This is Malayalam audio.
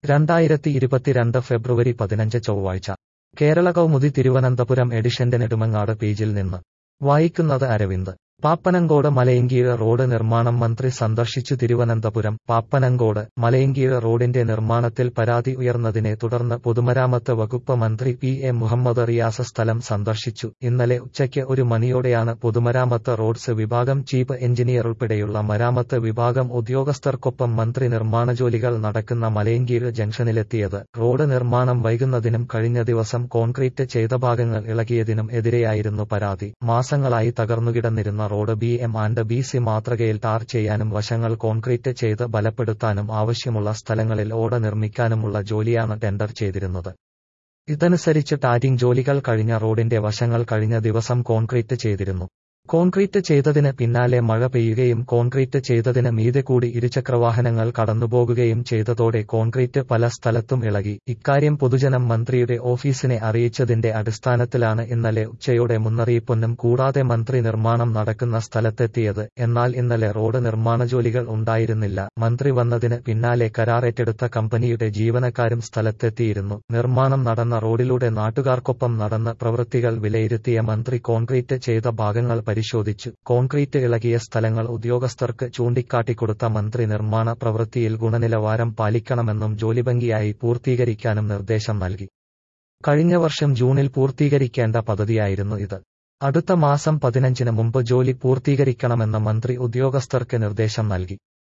രണ്ടായിരത്തി ഇരുപത്തിരണ്ട് ഫെബ്രുവരി പതിനഞ്ച് ചൊവ്വാഴ്ച കേരള കൗമുദി തിരുവനന്തപുരം എഡിഷന്റെ നെടുമങ്ങാട് പേജിൽ നിന്ന് വായിക്കുന്നത് അരവിന്ദ് പാപ്പനങ്കോട് മലയങ്കീഴ് റോഡ് നിർമ്മാണം മന്ത്രി സന്ദർശിച്ചു തിരുവനന്തപുരം പാപ്പനങ്കോട് മലയങ്കീഴ് റോഡിന്റെ നിർമ്മാണത്തിൽ പരാതി ഉയർന്നതിനെ തുടർന്ന് പൊതുമരാമത്ത് വകുപ്പ് മന്ത്രി പി എ മുഹമ്മദ് റിയാസ് സ്ഥലം സന്ദർശിച്ചു ഇന്നലെ ഉച്ചയ്ക്ക് ഒരു മണിയോടെയാണ് പൊതുമരാമത്ത് റോഡ്സ് വിഭാഗം ചീഫ് എഞ്ചിനീയർ ഉൾപ്പെടെയുള്ള മരാമത്ത് വിഭാഗം ഉദ്യോഗസ്ഥർക്കൊപ്പം മന്ത്രി നിർമ്മാണ ജോലികൾ നടക്കുന്ന മലയങ്കീഴ് ജംഗ്ഷനിലെത്തിയത് റോഡ് നിർമ്മാണം വൈകുന്നതിനും കഴിഞ്ഞ ദിവസം കോൺക്രീറ്റ് ചെയ്ത ഭാഗങ്ങൾ ഇളകിയതിനും എതിരെയായിരുന്നു പരാതി മാസങ്ങളായി തകർന്നുകിടന്നിരുന്ന road B M and B C മാതൃകയിൽ ടാർ ചെയ്യാനും വശങ്ങൾ കോൺക്രീറ്റ് ചെയ്ത് ബലപ്പെടുത്താനും ആവശ്യമുള്ള സ്ഥലങ്ങളിൽ ഓട നിർമ്മിക്കാനുമുള്ള ജോലിയാണ് ടെൻഡർ ചെയ്തിരുന്നത് ഇതനുസരിച്ച് ടാരിംഗ് ജോലികൾ കഴിഞ്ഞ റോഡിന്റെ വശങ്ങൾ കഴിഞ്ഞ ദിവസം കോൺക്രീറ്റ് ചെയ്തിരുന്നു കോൺക്രീറ്റ് ചെയ്തതിന് പിന്നാലെ മഴ പെയ്യുകയും കോൺക്രീറ്റ് ചെയ്തതിന് മീതെ കൂടി ഇരുചക്രവാഹനങ്ങൾ കടന്നുപോകുകയും ചെയ്തതോടെ കോൺക്രീറ്റ് പല സ്ഥലത്തും ഇളകി ഇക്കാര്യം പൊതുജനം മന്ത്രിയുടെ ഓഫീസിനെ അറിയിച്ചതിന്റെ അടിസ്ഥാനത്തിലാണ് ഇന്നലെ ഉച്ചയോടെ മുന്നറിയിപ്പൊന്നും കൂടാതെ മന്ത്രി നിർമ്മാണം നടക്കുന്ന സ്ഥലത്തെത്തിയത് എന്നാൽ ഇന്നലെ റോഡ് നിർമ്മാണ ജോലികൾ ഉണ്ടായിരുന്നില്ല മന്ത്രി വന്നതിന് പിന്നാലെ കരാറേറ്റെടുത്ത കമ്പനിയുടെ ജീവനക്കാരും സ്ഥലത്തെത്തിയിരുന്നു നിർമ്മാണം നടന്ന റോഡിലൂടെ നാട്ടുകാർക്കൊപ്പം നടന്ന പ്രവൃത്തികൾ വിലയിരുത്തിയ മന്ത്രി കോൺക്രീറ്റ് ചെയ്ത ഭാഗങ്ങൾ പരിശോധിച്ചു കോൺക്രീറ്റ് ഇളകിയ സ്ഥലങ്ങൾ ഉദ്യോഗസ്ഥർക്ക് ചൂണ്ടിക്കാട്ടിക്കൊടുത്ത മന്ത്രി നിർമ്മാണ പ്രവൃത്തിയിൽ ഗുണനിലവാരം പാലിക്കണമെന്നും ജോലിഭംഗിയായി പൂർത്തീകരിക്കാനും നിർദ്ദേശം നൽകി കഴിഞ്ഞ വർഷം ജൂണിൽ പൂർത്തീകരിക്കേണ്ട പദ്ധതിയായിരുന്നു ഇത് അടുത്ത മാസം പതിനഞ്ചിന് മുമ്പ് ജോലി പൂർത്തീകരിക്കണമെന്ന് മന്ത്രി ഉദ്യോഗസ്ഥർക്ക് നിർദ്ദേശം നൽകി